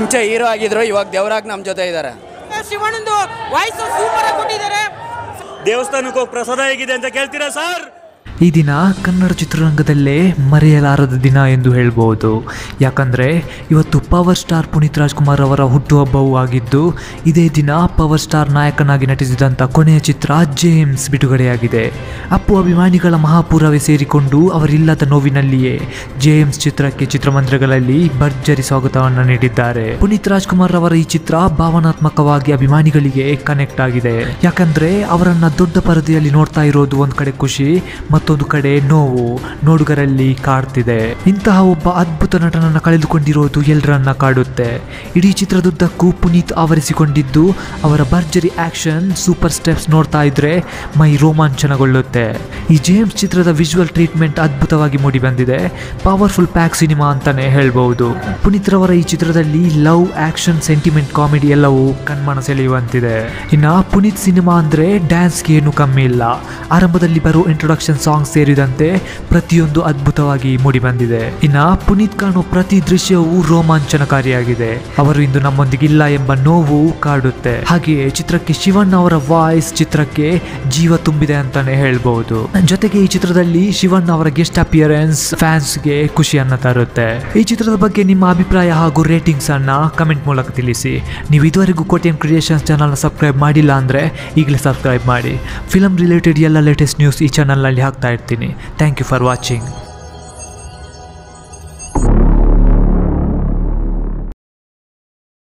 ಮುಂಚೆ ಹೀರೋ ಆಗಿದ್ರು ಇವಾಗ ದೇವರಾಗ್ ನಮ್ಮ ಜೊತೆ ಇದ್ದಾರೆ ಶಿವಣ್ಣಂದು ವಾಯ್ಸ್ ಸೂಪರ್ ಆಗಿ ಕೊಟ್ಟಿದ್ದಾರೆ ದೇವಸ್ಥಾನಕ್ಕೆ ಹೋಗಿ ಪ್ರಸಾದ ಹೇಗಿದೆ ಅಂತ ಕೇಳ್ತೀರಾ ಸರ್ ಈ ದಿನ ಕನ್ನಡ ಚಿತ್ರರಂಗದಲ್ಲೇ ಮರೆಯಲಾರದ ದಿನ ಎಂದು ಹೇಳ್ಬೋದು ಯಾಕಂದರೆ ಇವತ್ತು ಪವರ್ ಸ್ಟಾರ್ ಪುನೀತ್ ರಾಜ್ಕುಮಾರ್ ಅವರ ಹುಟ್ಟುಹಬ್ಬವೂ ಆಗಿದ್ದು ಇದೇ ದಿನ ಪವರ್ ಸ್ಟಾರ್ ನಾಯಕನಾಗಿ ನಟಿಸಿದಂಥ ಕೊನೆಯ ಚಿತ್ರ ಜೇಮ್ಸ್ ಬಿಡುಗಡೆಯಾಗಿದೆ ಅಪ್ಪು ಅಭಿಮಾನಿಗಳ ಮಹಾಪೂರವೇ ಸೇರಿಕೊಂಡು ಅವರಿಲ್ಲದ ನೋವಿನಲ್ಲಿಯೇ ಜೇಮ್ಸ್ ಚಿತ್ರಕ್ಕೆ ಚಿತ್ರಮಂದಿರಗಳಲ್ಲಿ ಭರ್ಜರಿ ಸ್ವಾಗತವನ್ನು ನೀಡಿದ್ದಾರೆ ಪುನೀತ್ ರಾಜ್ಕುಮಾರ್ ಅವರ ಈ ಚಿತ್ರ ಭಾವನಾತ್ಮಕವಾಗಿ ಅಭಿಮಾನಿಗಳಿಗೆ ಕನೆಕ್ಟ್ ಆಗಿದೆ ಯಾಕಂದ್ರೆ ಅವರನ್ನ ದೊಡ್ಡ ಪರದೆಯಲ್ಲಿ ನೋಡ್ತಾ ಇರೋದು ಒಂದ್ ಕಡೆ ಖುಷಿ ಮತ್ತೊಂದು ಕಡೆ ನೋವು ನೋಡುಗರಲ್ಲಿ ಕಾಡ್ತಿದೆ ಇಂತಹ ಒಬ್ಬ ಅದ್ಭುತ ನಟನನ್ನ ಕಳೆದುಕೊಂಡಿರೋದು ಎಲ್ಲರನ್ನ ಕಾಡುತ್ತೆ ಇಡೀ ಚಿತ್ರದುದ್ದಕ್ಕೂ ಪುನೀತ್ ಆವರಿಸಿಕೊಂಡಿದ್ದು ಅವರ ಭರ್ಜರಿ ಆಕ್ಷನ್ ಸೂಪರ್ ಸ್ಟೆಪ್ಸ್ ನೋಡ್ತಾ ಇದ್ರೆ ಮೈ ರೋಮಾಂಚನಗೊಳ್ಳುತ್ತೆ ಈ ಜೇಮ್ಸ್ ಚಿತ್ರದ ವಿಜುವಲ್ ಟ್ರೀಟ್ಮೆಂಟ್ ಅದ್ಭುತವಾಗಿ ಮೂಡಿ ಬಂದಿದೆ ಪವರ್ಫುಲ್ ಪ್ಯಾಕ್ ಸಿನಿಮಾ ಅಂತಾನೆ ಹೇಳ್ಬಹುದು ಪುನೀತ್ ರವರ ಈ ಚಿತ್ರದಲ್ಲಿ ಲವ್ ಆಕ್ಷನ್ ಸೆಂಟಿಮೆಂಟ್ ಕಾಮಿಡಿ ಎಲ್ಲವೂ ಕಣ್ಮನ ಸೆಳೆಯುವಂತಿದೆ ಇನ್ನ ಪುನೀತ್ ಸಿನಿಮಾ ಅಂದ್ರೆ ಡ್ಯಾನ್ಸ್ಗೆ ಏನು ಕಮ್ಮಿ ಇಲ್ಲ ಆರಂಭದಲ್ಲಿ ಬರೋ ಇಂಟ್ರೊಡಕ್ಷನ್ ಸಾಂಗ್ ಸೇರಿದಂತೆ ಪ್ರತಿಯೊಂದು ಅದ್ಭುತವಾಗಿ ಮೂಡಿ ಬಂದಿದೆ ಇನ್ನ ಪುನೀತ್ ಕಾಣೋ ಪ್ರತಿ ದೃಶ್ಯವೂ ರೋಮಾಂಚನಕಾರಿಯಾಗಿದೆ ಅವರು ಇಂದು ನಮ್ಮೊಂದಿಗಿಲ್ಲ ಎಂಬ ನೋವು ಕಾಡುತ್ತೆ ಹಾಗೆಯೇ ಚಿತ್ರಕ್ಕೆ ಶಿವಣ್ಣ ಅವರ ವಾಯ್ಸ್ ಚಿತ್ರಕ್ಕೆ ಜೀವ ತುಂಬಿದೆ ಅಂತಾನೆ ಹೇಳ್ಬಹುದು ಜೊತೆಗೆ ಈ ಚಿತ್ರದಲ್ಲಿ ಶಿವಣ್ಣ ಅವರ ಗೆಸ್ಟ್ ಅಪಿಯರೆನ್ಸ್ ಫ್ಯಾನ್ಸ್ಗೆ ಖುಷಿಯನ್ನ ತರುತ್ತೆ ಈ ಚಿತ್ರದ ಬಗ್ಗೆ ನಿಮ್ಮ ಅಭಿಪ್ರಾಯ ಹಾಗೂ ರೇಟಿಂಗ್ಸ್ ಅನ್ನ ಕಮೆಂಟ್ ಮೂಲಕ ತಿಳಿಸಿ ನೀವು ಇದುವರೆಗೂ ಕೋಟಿಯಂ ಕ್ರಿಯೇಷನ್ಸ್ ಚಾನಲ್ನ ಸಬ್ಸ್ಕ್ರೈಬ್ ಮಾಡಿಲ್ಲ ಅಂದ್ರೆ ಈಗಲೇ ಸಬ್ಸ್ಕ್ರೈಬ್ ಮಾಡಿ ಫಿಲಮ್ ರಿಲೇಟೆಡ್ ಎಲ್ಲ ಲೇಟೆಸ್ಟ್ ನ್ಯೂಸ್ ಈ ಚಾನಲ್ನಲ್ಲಿ ಹಾಕ್ತಾ ಇರ್ತೀನಿ ಥ್ಯಾಂಕ್ ಯು ಫಾರ್ ವಾಚಿಂಗ್